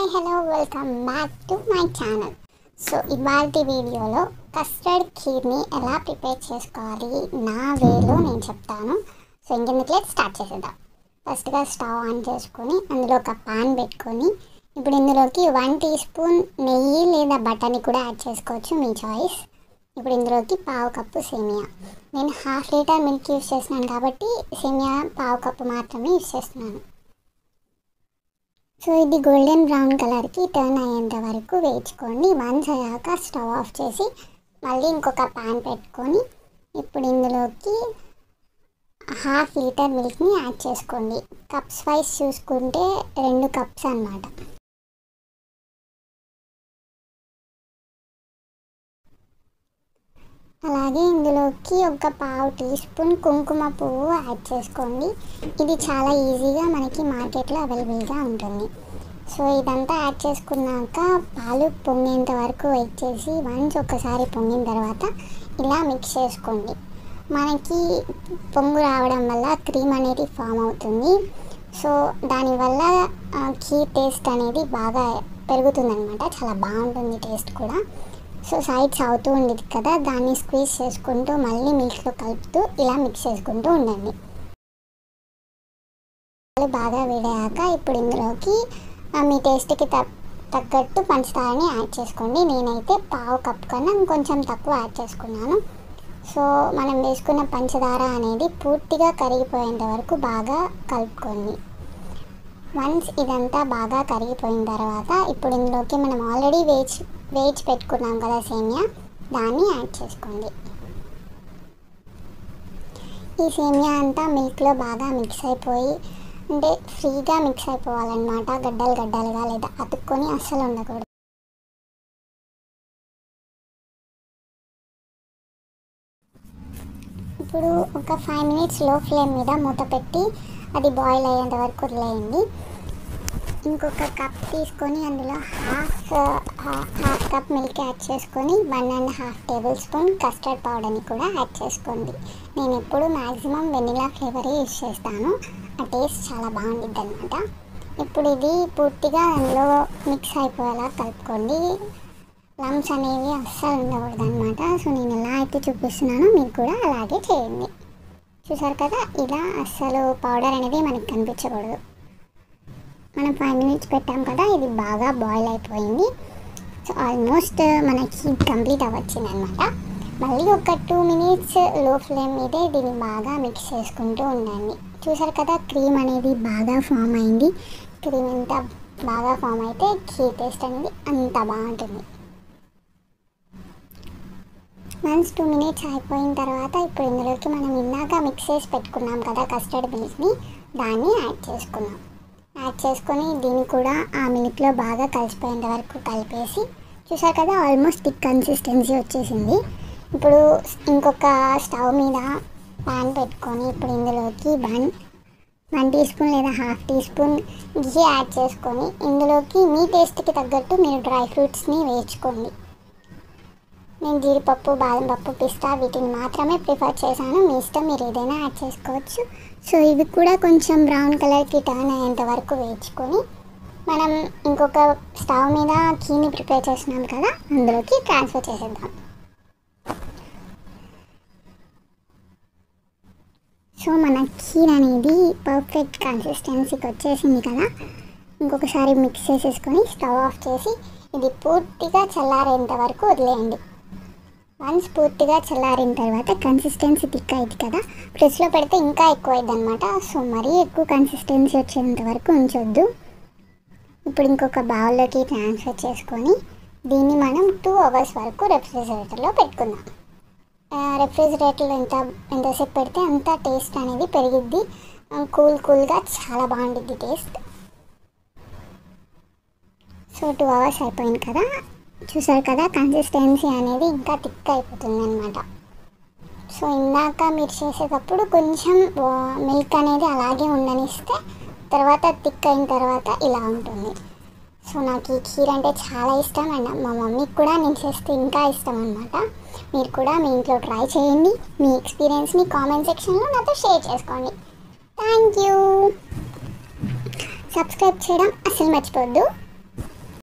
hello welcome back to my channel so ఇవాళ వీడియోలో custard ఖీర్ని ఎలా ప్రిపేర్ చేసుకోవాలి నా వేలో నేను చెప్తాను సో ఇంకెందుకు లేదు స్టార్ట్ చేసేద్దాం ఫస్ట్గా స్టవ్ ఆన్ చేసుకొని అందులో ఒక పాన్ పెట్టుకొని ఇప్పుడు ఇందులోకి వన్ టీ స్పూన్ నెయ్యి లేదా బటర్ని కూడా యాడ్ చేసుకోవచ్చు మీ చాయిస్ ఇప్పుడు ఇందులోకి పావు కప్పు సేమియా నేను హాఫ్ లీటర్ మిల్క్ యూస్ చేస్తున్నాను కాబట్టి సేమియా పావు కప్పు మాత్రమే యూస్ చేస్తున్నాను సో ఇది గోల్డెన్ బ్రౌన్ కలర్కి టర్న్ అయ్యేంత వరకు వేయించుకోండి వన్స్ అయ్యాక స్టవ్ ఆఫ్ చేసి మళ్ళీ ఇంకొక ప్యాన్ పెట్టుకొని ఇప్పుడు ఇందులోకి హాఫ్ లీటర్ మిల్క్ని యాడ్ చేసుకోండి కప్స్ వైస్ చూసుకుంటే రెండు కప్స్ అన్నమాట అలాగే ఇందులోకి ఒక పావు టీ స్పూన్ కుంకుమ పువ్వు యాడ్ చేసుకోండి ఇది చాలా ఈజీగా మనకి మార్కెట్లో అవైలబుల్గా ఉంటుంది సో ఇదంతా యాడ్ చేసుకున్నాక పాలు పొంగేంత వరకు వెయిట్ చేసి వన్స్ ఒకసారి పొంగిన తర్వాత ఇలా మిక్స్ చేసుకోండి మనకి పొంగు రావడం వల్ల క్రీమ్ అనేది ఫామ్ అవుతుంది సో దానివల్ల ఖీర్ టేస్ట్ అనేది బాగా పెరుగుతుందన్నమాట చాలా బాగుంటుంది టేస్ట్ కూడా సో సైడ్స్ అవుతూ ఉండేది కదా దాన్ని స్క్వీజ్ చేసుకుంటూ మళ్ళీ మిల్క్లో కలుపుతూ ఇలా మిక్స్ చేసుకుంటూ ఉండండి బాగా వేడాక ఇప్పుడు ఇందులోకి మీ టేస్ట్కి తగ్గట్టు పంచదారని యాడ్ చేసుకోండి నేనైతే పావు కప్ కన్నా ఇంకొంచెం తక్కువ యాడ్ చేసుకున్నాను సో మనం వేసుకున్న పంచదార అనేది పూర్తిగా కరిగిపోయేంత వరకు బాగా కలుపుకోండి వన్స్ ఇదంతా బాగా కరిగిపోయిన తర్వాత ఇప్పుడు ఇందులోకి మనం ఆల్రెడీ వేచి వేచి పెట్టుకున్నాం కదా సేమియా దాన్ని యాడ్ చేసుకోండి ఈ సేమియా అంతా మిల్క్లో బాగా మిక్స్ అయిపోయి అంటే ఫ్రీగా మిక్స్ అయిపోవాలన్నమాట గడ్డలు గడ్డలుగా లేదా అతుక్కొని అస్సలు ఉండకూడదు ఇప్పుడు ఒక ఫైవ్ మినిట్స్ లో ఫ్లేమ్ మీద మూత పెట్టి అది బాయిల్ అయ్యేంత వరకు వదిలేయండి ఇంకొక కప్ తీసుకొని అందులో half half cup milk add చేసుకొని one and half tablespoon custard పౌడర్ని కూడా యాడ్ చేసుకోండి నేను ఎప్పుడు మ్యాక్సిమం వెనిలా ఫ్లేవరే యూస్ చేస్తాను ఆ టేస్ట్ చాలా బాగుంటుంది అనమాట ఇప్పుడు ఇది పూర్తిగా అందులో మిక్స్ అయిపోయేలా కలుపుకోండి లమ్స్ అనేవి అస్సలు ఉండకూడదు అనమాట సో నేను ఎలా అయితే చూపిస్తున్నానో మీరు కూడా అలాగే చేయండి చూసారు కదా ఇలా అస్సలు పౌడర్ అనేది మనకి కనిపించకూడదు మనం ఫైవ్ మినిట్స్ పెట్టాం కదా ఇది బాగా బాయిల్ అయిపోయింది సో ఆల్మోస్ట్ మనకి కంప్లీట్ అవ్వచ్చింది అనమాట మళ్ళీ ఒక టూ మినిట్స్ లో ఫ్లేమ్ మీదే దీన్ని బాగా మిక్స్ చేసుకుంటూ ఉండండి చూసారు కదా క్రీమ్ అనేది బాగా ఫామ్ అయింది క్రీమ్ ఎంత బాగా ఫామ్ అయితే ఖీర్ టేస్ట్ అనేది అంత బాగుంటుంది వన్స్ టూ మినిట్స్ అయిపోయిన తర్వాత ఇప్పుడు ఇందులోకి మనం ఇందాక మిక్స్ చేసి పెట్టుకున్నాం కదా కస్టర్డ్ మిల్క్ని దాన్ని యాడ్ చేసుకున్నాం యాడ్ చేసుకొని దీన్ని కూడా ఆ మిల్క్లో బాగా కలిసిపోయేంత వరకు కలిపేసి చూసారు కదా ఆల్మోస్ట్ థిక్ కన్సిస్టెన్సీ వచ్చేసింది ఇప్పుడు ఇంకొక స్టవ్ మీద ప్యాన్ పెట్టుకొని ఇప్పుడు ఇందులోకి వన్ వన్ టీ స్పూన్ లేదా half teaspoon ghee add చేసుకొని ఇందులోకి మీ టేస్ట్కి తగ్గట్టు మీరు డ్రై ఫ్రూట్స్ని వేయించుకోండి నేను జీడిపప్పు బాదం పప్పు పిస్తా వీటిని మాత్రమే ప్రిఫర్ చేశాను మీ ఇష్టం మీరు ఏదైనా యాడ్ చేసుకోవచ్చు సో ఇవి కూడా కొంచెం బ్రౌన్ కలర్కి టర్న్ అయ్యేంత వరకు వేయించుకొని మనం ఇంకొక స్టవ్ మీద కీని ప్రిపేర్ చేసినాం కదా అందులోకి ట్రాన్స్ఫర్ చేసేద్దాం సో మన కీర్ అనేది పర్ఫెక్ట్ కన్సిస్టెన్సీకి వచ్చేసింది కదా ఇంకొకసారి మిక్స్ చేసేసుకొని స్టవ్ ఆఫ్ చేసి ఇది పూర్తిగా చల్లారేంత వరకు వదిలేయండి వన్స్ పూర్తిగా చల్లారిన తర్వాత కన్సిస్టెన్సీ థిక్ అయింది కదా ఫ్రిడ్జ్లో పెడితే ఇంకా ఎక్కువ అయింది అనమాట సో మరీ ఎక్కువ కన్సిస్టెన్సీ వచ్చేంత వరకు ఉంచొద్దు ఇప్పుడు ఇంకొక బౌల్లోకి ట్రాన్స్ఫర్ చేసుకొని దీన్ని మనం టూ అవర్స్ వరకు రెఫ్రిజిరేటర్లో పెట్టుకుందాం రెఫ్రిజిరేటర్లో ఎంత ఎంతసేపు పెడితే అంత టేస్ట్ అనేది పెరిగిద్ది కూల్ కూల్గా చాలా బాగుంటుంది టేస్ట్ సో టూ అవర్స్ అయిపోయింది కదా చూసారు కదా కన్సిస్టెన్సీ అనేది ఇంకా థిక్ అయిపోతుంది అనమాట సో ఇందాక మీరు చేసేటప్పుడు కొంచెం మిల్క్ అనేది అలాగే ఉండనిస్తే తర్వాత థిక్ అయిన తర్వాత ఇలా ఉంటుంది సో నాకు ఈ ఖీర్ అంటే చాలా ఇష్టం అండ్ మా మమ్మీకి కూడా నేను చేస్తే ఇంకా ఇష్టం అనమాట మీరు కూడా మీ ఇంట్లో ట్రై చేయండి మీ ఎక్స్పీరియన్స్ని కామెంట్ సెక్షన్లో నాతో షేర్ చేసుకోండి థ్యాంక్ యూ సబ్స్క్రైబ్ చేయడం అసలు మర్చిపోద్దు